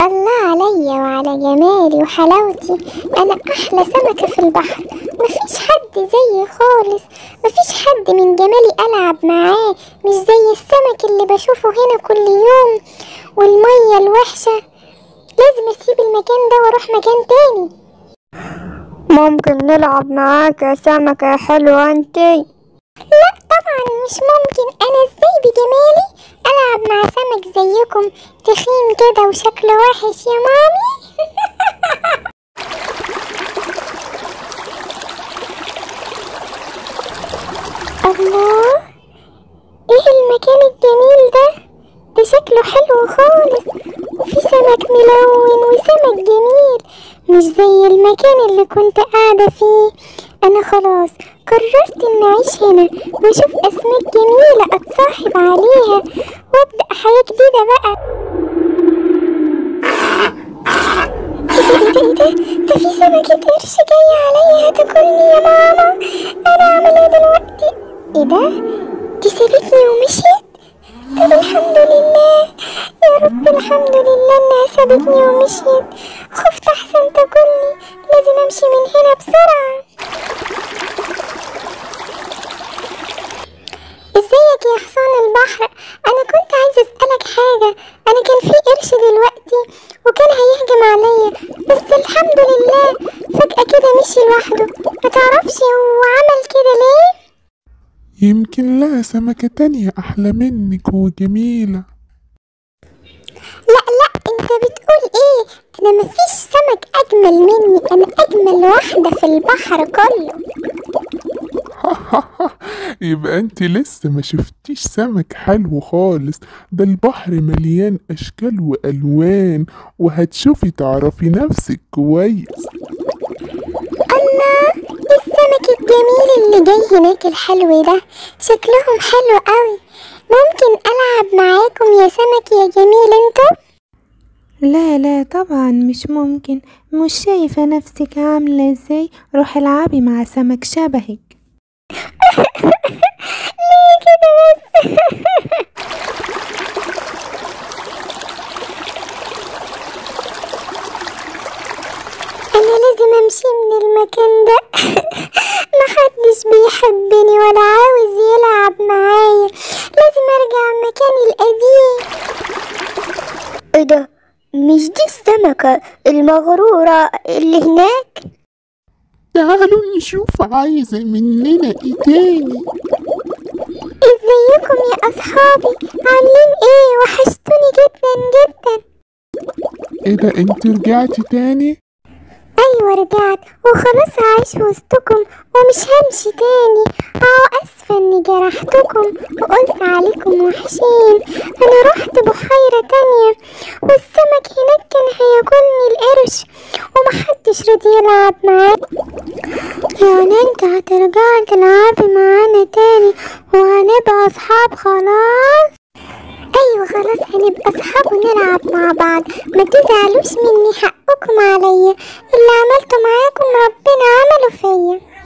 الله عليا وعلى جمالي وحلاوتي انا احلى سمكة في البحر مفيش حد زيي خالص مفيش حد من جمالي العب معاه مش زي السمك اللي بشوفه هنا كل يوم والمية الوحشة لازم اسيب المكان ده واروح مكان تاني ممكن نلعب معاك يا سمكة حلوة انتي لا طبعا مش ممكن انا ازاي بجمالي العب مع سمك زيكم تخين كده وشكله وحش يا مامي الله ايه المكان الجميل ده ده شكله حلو خالص وفي سمك ملون وسمك جميل مش زي المكان اللي كنت قاعدة فيه انا خلاص قررت اني اعيش هنا واشوف اسماك جميلة اتصاحب عليها وابدأ حياة جديدة بقى ايه ده ايه ده ايه ده ده في سمكة قرش جاية عليا هتاكلني يا ماما انا اعمل ايه دلوقتي ايه ده دي سابتني ومشيت طب الحمد لله يا رب الحمد لله انها سابتني ومشيت خفت احسن تاكلني لازم امشي من هنا بسرعة ازيك يا حصان البحر انا كنت عايزة اسألك حاجة انا كان في قرش دلوقتي وكان هيهجم عليا بس الحمد لله فجأة كده مشي لوحده متعرفش هو عمل كده ليه يمكن لها سمكة تانية أحلى منك وجميلة لا لا انت بتقول ايه انا مفيش سمك اجمل مني انا اجمل واحدة في البحر كله يبقى انت لسه ما شفتيش سمك حلو خالص ده البحر مليان أشكال وألوان وهتشوفي تعرفي نفسك كويس الله ايه السمك الجميل اللي جاي هناك الحلو ده شكلهم حلو قوي ممكن العب معاكم يا سمك يا جميل انتوا لا لا طبعا مش ممكن مش شايفة نفسك عاملة ازاي روح العبي مع سمك شبهك ليه كده بس انا لازم امشي من المكان ده محدش بيحبني ولا عاوز يلعب معايا لازم ارجع مكاني القديم ايه ده مش دي السمكة المغرورة اللي هناك تعالوا نشوف عايزة مننا ايه تاني ازيكم يا اصحابي عاملين ايه وحشتوني جدا جدا ايه ده انت رجعتي تاني ايوه رجعت وخلاص هعيش وسطكم ومش همشي تاني اه اسفة اني جرحتكم وقلت عليكم وحشين انا رحت بحيرة تانية والسمك هناك كان هياكلني القرش ومحدش رضي يلعب معايا يعني انت هترجعي تلعبي معانا تاني وهنبقى اصحاب خلاص ايوه خلاص هنبقى اصحاب ونلعب مع بعض ما تزعلوش مني حقكم عليا اللي عملته معاكم ربنا عمله فيا